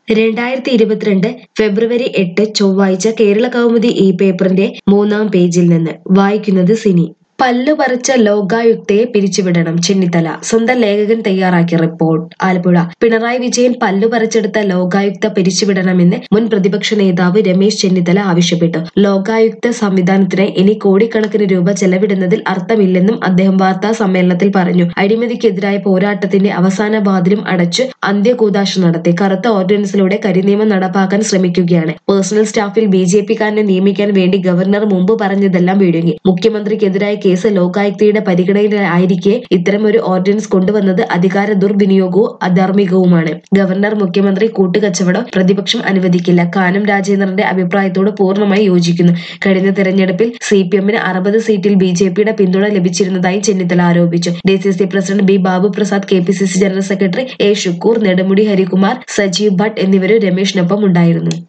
രണ്ടായിരത്തി ഇരുപത്തിരണ്ട് ഫെബ്രുവരി എട്ട് ചൊവ്വാഴ്ച കേരള കൗമുദി ഈ പേപ്പറിന്റെ മൂന്നാം പേജിൽ നിന്ന് വായിക്കുന്നത് സിനി പല്ലു പറിച്ച ലോകായുക്തയെ പിരിച്ചുവിടണം ചെന്നിത്തല സ്വന്തം ലേഖകൻ തയ്യാറാക്കിയ റിപ്പോർട്ട് ആലപ്പുഴ പിണറായി വിജയൻ പല്ലു പറിച്ചെടുത്ത ലോകായുക്ത പിരിച്ചുവിടണമെന്ന് മുൻ പ്രതിപക്ഷ നേതാവ് രമേശ് ചെന്നിത്തല ആവശ്യപ്പെട്ടു ലോകായുക്ത സംവിധാനത്തിന് ഇനി കോടിക്കണക്കിന് രൂപ ചെലവിടുന്നതിൽ അർത്ഥമില്ലെന്നും അദ്ദേഹം വാർത്താ സമ്മേളനത്തിൽ പറഞ്ഞു അഴിമതിക്കെതിരായ പോരാട്ടത്തിന്റെ അവസാന വാതിലും അടച്ച് അന്ത്യകൂദാശ നടത്തി കറുത്ത ഓർഡിനൻസിലൂടെ കരിനിയമം നടപ്പാക്കാൻ ശ്രമിക്കുകയാണ് പേഴ്സണൽ സ്റ്റാഫിൽ ബി ജെ പിക്കാരനെ നിയമിക്കാൻ വേണ്ടി ഗവർണർ മുമ്പ് പറഞ്ഞതെല്ലാം വിഴുങ്ങി മുഖ്യമന്ത്രിക്കെതിരായ കേസ് ലോകായുക്തയുടെ പരിഗണനയിലായിരിക്കെ ഇത്തരമൊരു ഓർഡിനൻസ് കൊണ്ടുവന്നത് അധികാര ദുർവിനിയോഗവും അധാർമികവുമാണ് ഗവർണർ മുഖ്യമന്ത്രി കൂട്ടുകച്ചവടം പ്രതിപക്ഷം അനുവദിക്കില്ല കാനം രാജേന്ദ്രന്റെ അഭിപ്രായത്തോട് പൂർണ്ണമായി യോജിക്കുന്നു കഴിഞ്ഞ തെരഞ്ഞെടുപ്പിൽ സി പി എമ്മിന് അറുപത് സീറ്റിൽ ബി ജെ പിയുടെ പിന്തുണ ലഭിച്ചിരുന്നതായി ചെന്നിത്തല ആരോപിച്ചു D C C president B Babu Prasad K P C C general secretary A Shukkur Nedumudi Harikumar Sajeev Bhatt എന്നിവരും രമേശിനൊപ്പം ഉണ്ടായിരുന്നു